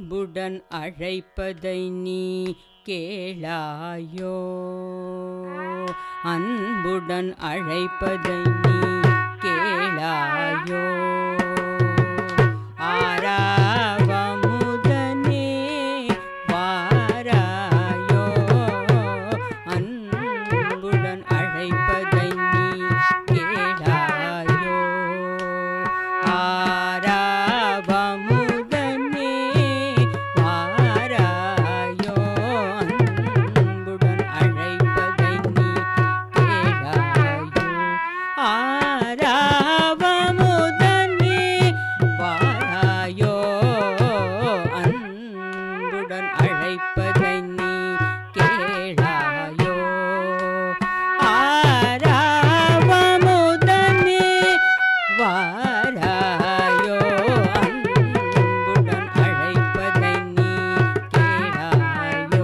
அன்புடன் அழைப்பதை நீ கேளாயோ அன்புடன் அழைப்பதை நீ கேளாயோ ஆராவமுதனே வாராயோ அன்புடன் அழைப்பதை நீ கேளாயோ ஆராவமுதனே வாராயோ அன்புடன் அழைப்பதை நீ கேளாயோ ஆராவமுதனே வாராயோ அன்புடன் அழைப்பதை நீ கேளாயோ ஆராவமுதனே வாராயோ அன்புடன் அழைப்பதை நீ கேளாயோ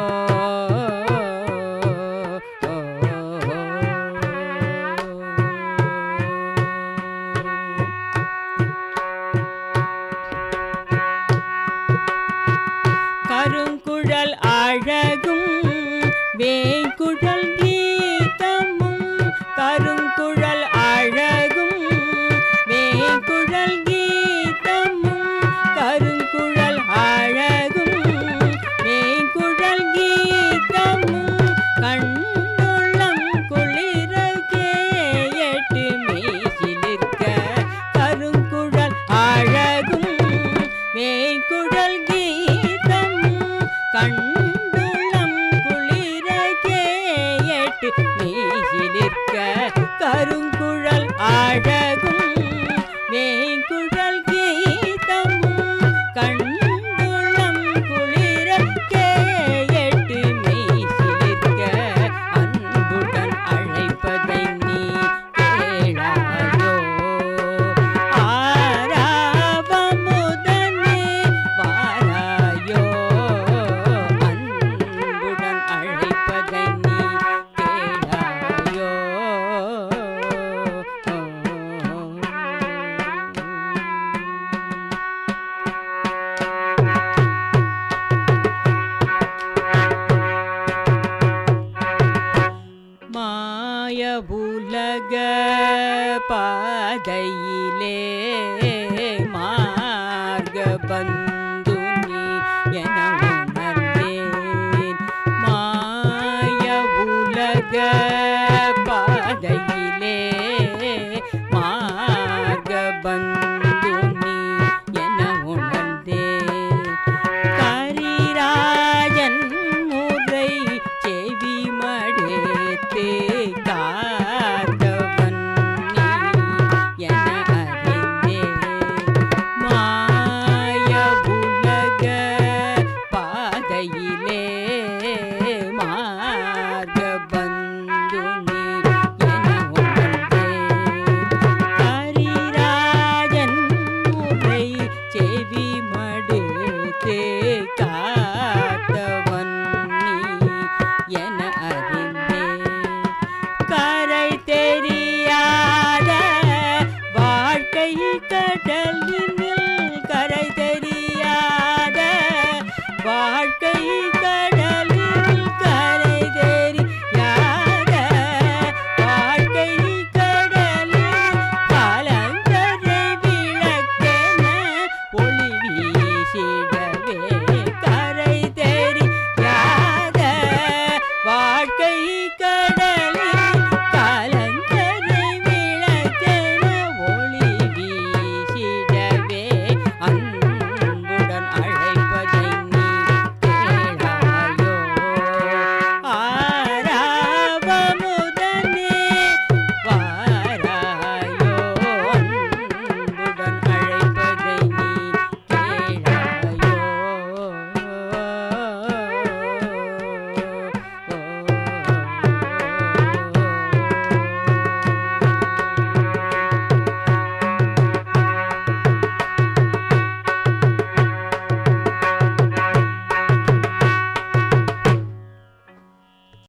கருங்குழல் அழகும் வேங்குழல் கீதமும் கருங்குழல் அழகும் வேங்குழல் கீதமும் கருங்குழல் அழகும் வேங்குழல் கீதமும் கண்ணுள்ளம் குளிர கேட்டு மேசிலிருக்க கருங்குழல் அழகும் வேங்குழல் கீதமும் கண்டுளம் குளிர கேட்டு மேசிலிருக்க கருங்குழல் அழகும் வேங்குழல் கீதமும் கண்டுளம் குளிர கேட்டு மேசிலிருக்க அன்புடன் அழைப்பதை நீ கேளாயோ ஆராவமுதனே வாராயோ அன்புடன் அழைப்பதை நீ கேளாயோ மாய உலக பாதையிலே மார்க பந்து நீ என உணர்ந்தேன் மாய உலக பாதையிலே மார்க பந்து நீ என உணர்ந்தேன் கரிராஜன் முறை செவி மடுத்து காத்தவன் நீ என அறிந்தேன் மாய உலக பாதையிலே மார்க பந்து நீ என உணர்ந்தேன் கரிராஜன் முறை செவி மடுத்து காத்தவன் நீ என அறிந்தேன் கரை தெரியாத வாழ்க்கை கடலினில் கரை தெரியாத வாழ்க்கை